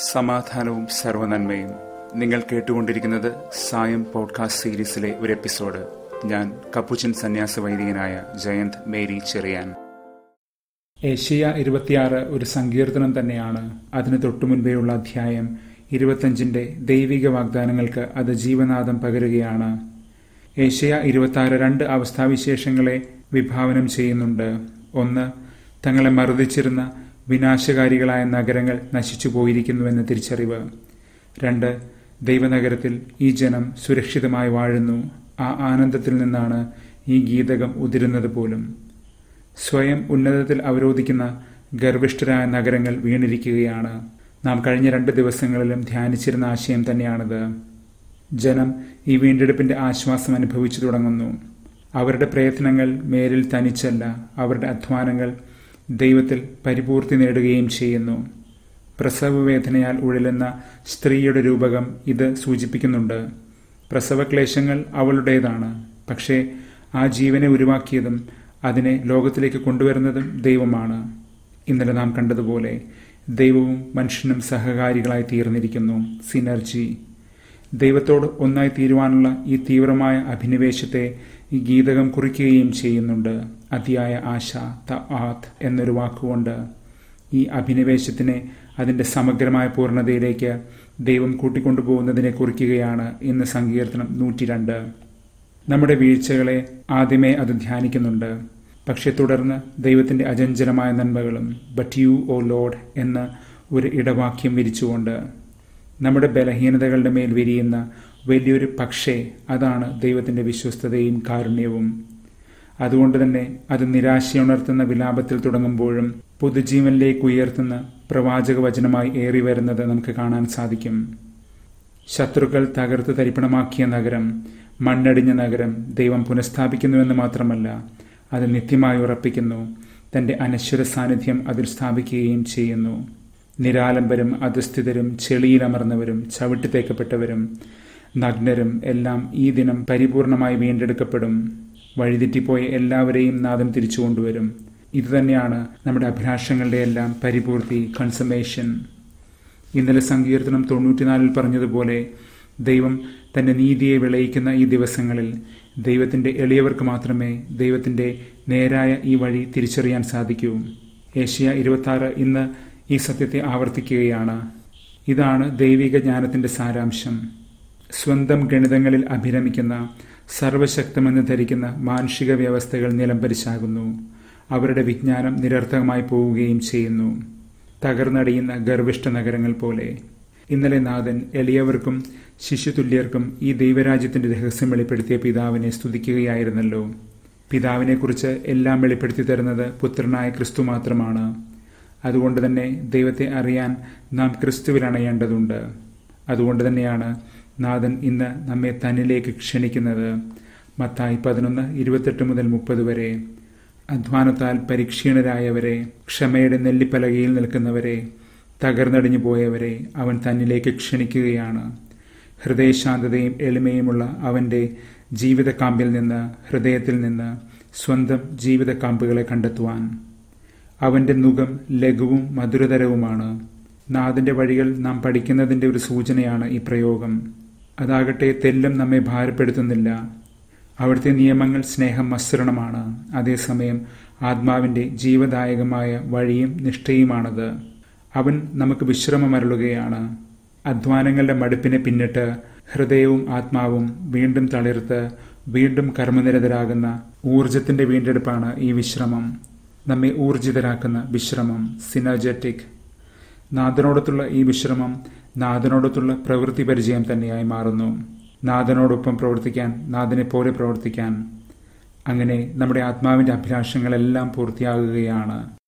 സമാധാനവും സർവനന്മയും നിങ്ങൾ കേട്ടുകൊണ്ടിരിക്കുന്നത് സായം പോഡ്കാസ്റ്റ് സീരീസിലെ ഒരു എപ്പിസോഡ് ഞാൻ കപ്പുച്ചൻ സന്യാസ വൈദികനായ ജയന്ത് മേരി ചെറിയാൻ ഏഷ്യ ഇരുപത്തിയാറ് ഒരു സങ്കീർത്തനം തന്നെയാണ് അതിന് തൊട്ടുമുൻപേയുള്ള അധ്യായം ഇരുപത്തഞ്ചിന്റെ ദൈവിക വാഗ്ദാനങ്ങൾക്ക് അത് ജീവനാദം പകരുകയാണ് ഏഷ്യ ഇരുപത്തിയാറ് രണ്ട് അവസ്ഥാവിശേഷങ്ങളെ വിഭാവനം ചെയ്യുന്നുണ്ട് ഒന്ന് തങ്ങളെ മറുതിച്ചിരുന്ന വിനാശകാരികളായ നഗരങ്ങൾ നശിച്ചു പോയിരിക്കുന്നുവെന്ന തിരിച്ചറിവ് രണ്ട് ദൈവനഗരത്തിൽ ഈ ജനം സുരക്ഷിതമായി വാഴുന്നു ആ ആനന്ദത്തിൽ നിന്നാണ് ഈ ഗീതകം ഉതിരുന്നത് പോലും സ്വയം ഉന്നതത്തിൽ അവരോധിക്കുന്ന ഗർഭിഷ്ഠരായ നഗരങ്ങൾ വീണിരിക്കുകയാണ് നാം കഴിഞ്ഞ രണ്ട് ദിവസങ്ങളിലും ധ്യാനിച്ചിരുന്ന ആശയം തന്നെയാണിത് ജനം ഈ വീണ്ടെടുപ്പിന്റെ ആശ്വാസം അനുഭവിച്ചു തുടങ്ങുന്നു അവരുടെ പ്രയത്നങ്ങൾ മേലിൽ തനിച്ചല്ല അവരുടെ അധ്വാനങ്ങൾ ദൈവത്തിൽ പരിപൂർത്തി നേടുകയും ചെയ്യുന്നു പ്രസവവേദനയാൽ ഉഴലുന്ന സ്ത്രീയുടെ രൂപകം ഇത് സൂചിപ്പിക്കുന്നുണ്ട് പ്രസവക്ലേശങ്ങൾ അവളുടേതാണ് പക്ഷേ ആ ജീവനെ ഉരുവാക്കിയതും അതിനെ ലോകത്തിലേക്ക് കൊണ്ടുവരുന്നതും ദൈവമാണ് ഇന്നലെ നാം കണ്ടതുപോലെ ദൈവവും മനുഷ്യനും സഹകാരികളായി തീർന്നിരിക്കുന്നു സിനർജി ദൈവത്തോട് ഒന്നായി തീരുവാനുള്ള ഈ തീവ്രമായ അഭിനിവേശത്തെ ഈ ഗീതകം കുറിക്കുകയും ചെയ്യുന്നുണ്ട് അതിയായ ആശ ത ആത് എന്നൊരു വാക്കുകൊണ്ട് ഈ അഭിനിവേശത്തിനെ അതിന്റെ സമഗ്രമായ പൂർണ്ണതയിലേക്ക് ദൈവം കൂട്ടിക്കൊണ്ടുപോകുന്നതിനെ കുറിക്കുകയാണ് ഇന്ന് സങ്കീർത്തനം നൂറ്റിരണ്ട് നമ്മുടെ വീഴ്ചകളെ ആദ്യമേ അത് ധ്യാനിക്കുന്നുണ്ട് പക്ഷെ തുടർന്ന് ദൈവത്തിന്റെ അജഞ്ചലമായ നന്മകളും ബട്ട് യു ഓ ലോഡ് എന്ന ഒരു ഇടവാക്യം വിരിച്ചുകൊണ്ട് നമ്മുടെ ബലഹീനതകളുടെ മേൽ വിരിയുന്ന വലിയൊരു പക്ഷേ അതാണ് ദൈവത്തിന്റെ വിശ്വസ്തതയും കാരുണ്യവും അതുകൊണ്ട് തന്നെ അത് നിരാശയുണർത്തുന്ന വിലാപത്തിൽ തുടങ്ങുമ്പോഴും പൊതുജീവനിലേക്ക് ഉയർത്തുന്ന പ്രവാചക വചനമായി ഏറി വരുന്നത് നമുക്ക് കാണാൻ സാധിക്കും ശത്രുക്കൾ തകർത്ത് തരിപ്പണമാക്കിയ നഗരം മണ്ണടിഞ്ഞ നഗരം ദൈവം പുനഃസ്ഥാപിക്കുന്നുവെന്ന് മാത്രമല്ല അത് നിത്യമായി ഉറപ്പിക്കുന്നു തന്റെ അനശ്വര സാന്നിധ്യം അതിൽ സ്ഥാപിക്കുകയും ചെയ്യുന്നു നിരാലംബരും അധസ്ഥിതരും ചെളിയിലമർന്നവരും ചവിട്ടിത്തേക്കപ്പെട്ടവരും നഗ്നരും എല്ലാം ഈ ദിനം പരിപൂർണമായി വീണ്ടെടുക്കപ്പെടും വഴിതെറ്റിപ്പോയ എല്ലാവരെയും നാദം തിരിച്ചു കൊണ്ടുവരും ഇതുതന്നെയാണ് നമ്മുടെ അഭിലാഷങ്ങളുടെ എല്ലാം പരിപൂർത്തി കൺസമേഷൻ ഇന്നലെ സങ്കീർത്തനം തൊണ്ണൂറ്റിനാലിൽ പറഞ്ഞതുപോലെ ദൈവം തന്റെ നീതിയെ വിളയിക്കുന്ന ഈ ദിവസങ്ങളിൽ ദൈവത്തിന്റെ എളിയവർക്ക് മാത്രമേ ദൈവത്തിന്റെ നേരായ ഈ വഴി തിരിച്ചറിയാൻ സാധിക്കൂ ഏഷ്യ ഇരുപത്തി ഇന്ന് ഈ സത്യത്തെ ആവർത്തിക്കുകയാണ് ഇതാണ് ദൈവിക ജ്ഞാനത്തിന്റെ സാരാംശം സ്വന്തം ഗണിതങ്ങളിൽ അഭിരമിക്കുന്ന സർവശക്തമെന്ന് ധരിക്കുന്ന മാനുഷിക വ്യവസ്ഥകൾ നിലംപരിശാകുന്നു അവരുടെ വിജ്ഞാനം നിരർത്ഥകമായി പോവുകയും ചെയ്യുന്നു തകർന്നടിയുന്ന ഗർഭിഷ്ഠ നഗരങ്ങൾ പോലെ ഇന്നലെ നാഥൻ എളിയവർക്കും ശിശുതുല്യർക്കും ഈ ദൈവരാജ്യത്തിന്റെ രഹസ്യം വെളിപ്പെടുത്തിയ പിതാവിനെ സ്തുതിക്കുകയായിരുന്നല്ലോ പിതാവിനെക്കുറിച്ച് എല്ലാം വെളിപ്പെടുത്തി തരുന്നത് പുത്രനായ ക്രിസ്തു മാത്രമാണ് അതുകൊണ്ട് തന്നെ ദൈവത്തെ അറിയാൻ നാം ക്രിസ്തുവിൽ അണയേണ്ടതുണ്ട് അതുകൊണ്ട് തന്നെയാണ് നാഥൻ ഇന്ന് നമ്മെ തന്നിലേക്ക് ക്ഷണിക്കുന്നത് മത്തായി പതിനൊന്ന് ഇരുപത്തെട്ട് മുതൽ മുപ്പത് വരെ അധ്വാനത്താൽ പരിക്ഷീണരായവരെ ക്ഷമയുടെ നെല്ലിപ്പലകയിൽ നിൽക്കുന്നവരെ തകർന്നടിഞ്ഞു പോയവരെ അവൻ തന്നിലേക്ക് ക്ഷണിക്കുകയാണ് ഹൃദയശാന്തതയും എളിമയുമുള്ള അവന്റെ ജീവിതക്കാമ്പിൽ നിന്ന് ഹൃദയത്തിൽ നിന്ന് സ്വന്തം ജീവിതക്കാമ്പുകളെ കണ്ടെത്തുവാൻ അവന്റെ മുഖം ലഘുവും മധുരതരവുമാണ് നാഥന്റെ വഴികൾ നാം പഠിക്കുന്നതിന്റെ ഒരു സൂചനയാണ് ഈ പ്രയോഗം അതാകട്ടെ തെല്ലും നമ്മെ ഭാരപ്പെടുത്തുന്നില്ല അവിടുത്തെ നിയമങ്ങൾ സ്നേഹം മസൃണമാണ് അതേസമയം ആത്മാവിന്റെ ജീവദായകമായ വഴിയും നിഷ്ഠയുമാണത് അവൻ നമുക്ക് വിശ്രമമരുളുകയാണ് അധ്വാനങ്ങളുടെ മടുപ്പിനെ പിന്നിട്ട് ഹൃദയവും ആത്മാവും വീണ്ടും തളിർത്ത് വീണ്ടും കർമ്മനിരതരാകുന്ന ഊർജത്തിന്റെ വീണ്ടെടുപ്പാണ് ഈ വിശ്രമം നമ്മെ ഊർജിതരാക്കുന്ന വിശ്രമം സിനർജറ്റിക് നാഥനോടത്തുള്ള ഈ വിശ്രമം നാഥനോടത്തുള്ള പ്രവൃത്തി പരിചയം തന്നെയായി മാറുന്നു നാഥനോടൊപ്പം പ്രവർത്തിക്കാൻ നാഥനെ പോലെ പ്രവർത്തിക്കാൻ അങ്ങനെ നമ്മുടെ ആത്മാവിന്റെ അഭിലാഷങ്ങളെല്ലാം പൂർത്തിയാകുകയാണ്